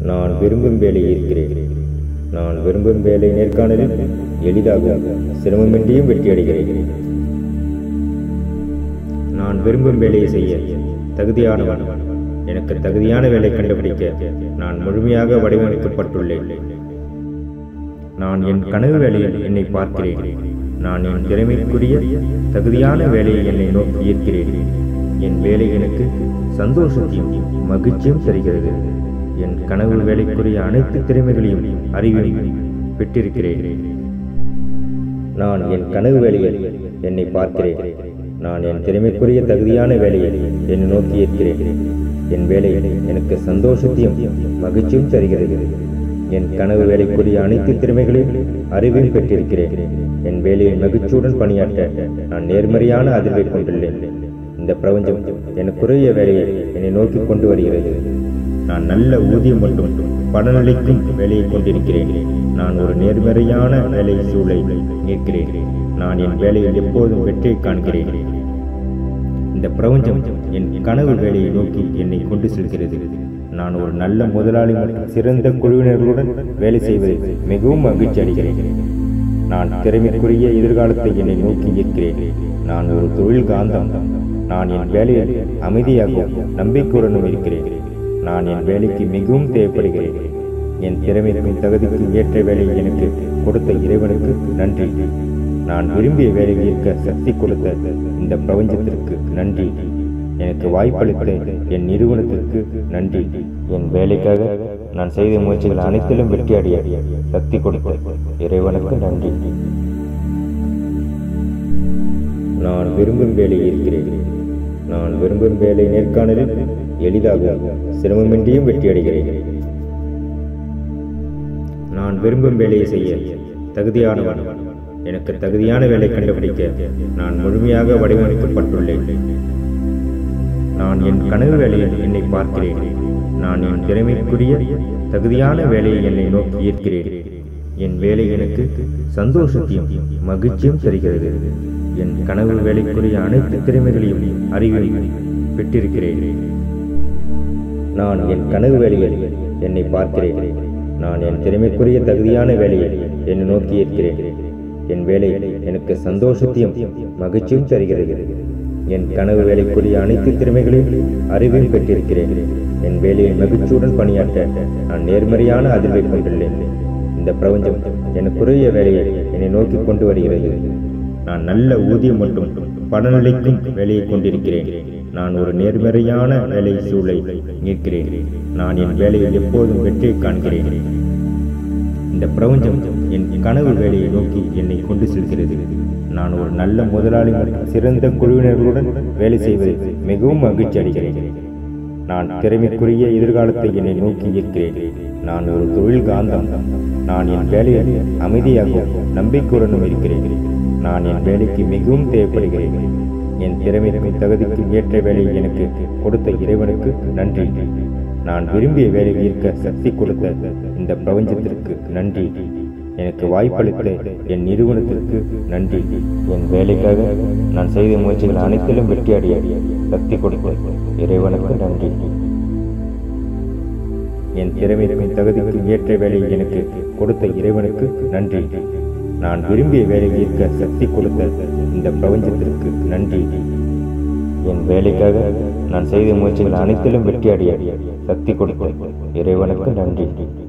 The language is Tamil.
நான் விரும்பும் வேலையை இருக்கிறேன் நான் விரும்பும் வேலை நேர்காணலில் எளிதாக சிரமமின்றியும் வெற்றி அடைகிறேன் நான் விரும்பும் வேலையை செய்ய தகுதியானவன் எனக்கு தகுதியான வேலை கண்டுபிடிக்க நான் முழுமையாக வடிவமைக்கப்பட்டுள்ளேன் நான் என் கனவு வேலையில் என்னை பார்க்கிறேன் நான் என் திறமைக்குரிய தகுதியான வேலையை என்னை நோக்கி ஈர்க்கிறேன் என் வேலை எனக்கு சந்தோஷத்தையும் மகிழ்ச்சியும் தருகிறது என் கனவு வேலைக்குரிய அனைத்து திறமைகளையும் அறிவையும் பெற்றிருக்கிறேன் நான் என் கனவு வேலையில் என்னை பார்க்கிறேன் நான் என் திறமைக்குரிய தகுதியான வேலையை என்னை நோக்கி இருக்கிறேன் என் வேலை எனக்கு சந்தோஷத்தையும் மகிழ்ச்சியும் தருகிறது என் கனவு வேலைக்குரிய அனைத்து திறமைகளையும் அறிவையும் பெற்றிருக்கிறேன் என் வேலையை மகிழ்ச்சியுடன் பணியாற்ற நான் நேர்மறையான அதிர்வை கொண்டுள்ளேன் இந்த பிரபஞ்சம் எனக்குரிய வேலையை என்னை நோக்கி கொண்டு வருகிறது நான் நல்ல ஊதியம் மற்றும் பலனளிக்கும் வேலையை கொண்டிருக்கிறேன் நான் ஒரு நேர்மறையான வேலை சூழலை நிற்கிறேன் நான் என் வேலையில் எப்போதும் வெற்றியை காண்கிறேன் இந்த பிரபஞ்சம் என் கனவு வேலையை நோக்கி என்னை கொண்டு செல்கிறது நான் ஒரு நல்ல முதலாளி மற்றும் சிறந்த குழுவினர்களுடன் வேலை செய்வதில் மிகவும் மகிழ்ச்சி அடைகிறேன் நான் திறமைக்குரிய எதிர்காலத்தை என்னை நோக்கி இருக்கிறேன் நான் ஒரு தொழில் காந்தம் நான் என் வேலையில் அமைதியாகவும் நம்பிக்கையுடனும் இருக்கிறேன் நான் என் வேலைக்கு மிகவும் தேவைப்படுகிறேன் என் திறமைக்கும் தகுதிக்கும் ஏற்ற வேலையை எனக்கு கொடுத்த இறைவனுக்கு நன்றி நான் விரும்பிய வேலையை இருக்க சக்தி கொடுத்த இந்த பிரபஞ்சத்திற்கு நன்றி எனக்கு வாய்ப்பளித்த என் நிறுவனத்திற்கு நன்றி என் வேலைக்காக நான் செய்த முயற்சிகள் அனைத்திலும் வெற்றி அடைய சக்தி கொடுத்த இறைவனுக்கு நன்றி நான் விரும்பும் வேலை இருக்கிறேன் நான் விரும்பும் வேலை நேர்காணலில் எளிதாகவும் சிரமமின்றியும் வெற்றி அடைகிறேன் நான் விரும்பும் வேலையை செய்ய தகுதியானவன் எனக்கு தகுதியான வேலை கண்டுபிடிக்க நான் முழுமையாக வடிவமைக்கப்பட்டுள்ளேன் நான் என் கனவு வேலையில் என்னை பார்க்கிறேன் நான் என் திறமைக்குரிய தகுதியான வேலையை என்னை நோக்கி ஈர்க்கிறேன் என் வேலை எனக்கு சந்தோஷத்தையும் மகிழ்ச்சியும் தருகிறது என் கனவு வேலைக்குரிய அனைத்து திறமைகளையும் அறிவையும் பெற்றிருக்கிறேன் நான் என் கனவு வேலையில் என்னை பார்க்கிறேன் நான் என் திறமைக்குரிய தகுதியான வேலையை என்னை நோக்கி இருக்கிறேன் என் வேலை எனக்கு சந்தோஷத்தையும் மகிழ்ச்சியும் தருகிறது என் கனவு வேலைக்குரிய அனைத்து திறமைகளையும் அறிவையும் பெற்றிருக்கிறேன் என் வேலையை மகிழ்ச்சியுடன் பணியாற்ற நான் நேர்மறையான அதிர்வை கொண்டுள்ளேன் இந்த பிரபஞ்சம் எனக்குரிய வேலையை என்னை நோக்கி கொண்டு வருகிறது நான் நல்ல ஊதியம் மற்றும் பலனளிக்கும் வேலையை கொண்டிருக்கிறேன் நான் ஒரு நேர்மறையான வேலை சூழலை நிற்கிறேன் நான் என் வேலையில் எப்போதும் வெற்றியை காண்கிறேன் இந்த பிரபஞ்சம் என் கனவு வேலையை நோக்கி என்னை கொண்டு செல்கிறது நான் ஒரு நல்ல முதலாளி மற்றும் சிறந்த குழுவினர்களுடன் வேலை செய்வதில் மிகவும் மகிழ்ச்சி அடைகிறேன் நான் திறமைக்குரிய எதிர்காலத்தை என்னை நோக்கி இருக்கிறேன் நான் ஒரு தொழில் காந்தம் நான் என் வேலையில் அமைதியாகவும் நம்பிக்கையுடனும் இருக்கிறேன் நான் என் வேலைக்கு மிகவும் தேவைப்படுகிறேன் என் திறமைக்கும் தகுதிக்கும் ஏற்ற வேலையை எனக்கு கொடுத்த இறைவனுக்கு நன்றி நான் விரும்பிய வேலையை ஈர்க்க சக்தி கொடுத்த இந்த பிரபஞ்சத்திற்கு நன்றி எனக்கு வாய்ப்பளித்த என் நிறுவனத்திற்கு நன்றி என் வேலைக்காக நான் செய்த முயற்சிகள் அனைத்திலும் வெற்றி அடைய சக்தி கொடுத்த இறைவனுக்கு நன்றி என் திறமைக்கும் தகுதிக்கும் ஏற்ற வேலையை எனக்கு கொடுத்த இறைவனுக்கு நன்றி நான் விரும்பிய வேலையை ஈர்க்க சக்தி கொடுத்த இந்த பிரபஞ்சத்திற்கு நன்றி என் வேலைக்காக நான் செய்த முயற்சிகள் அனைத்திலும் வெற்றி அடைய சக்தி கொடுத்த இறைவனுக்கு நன்றி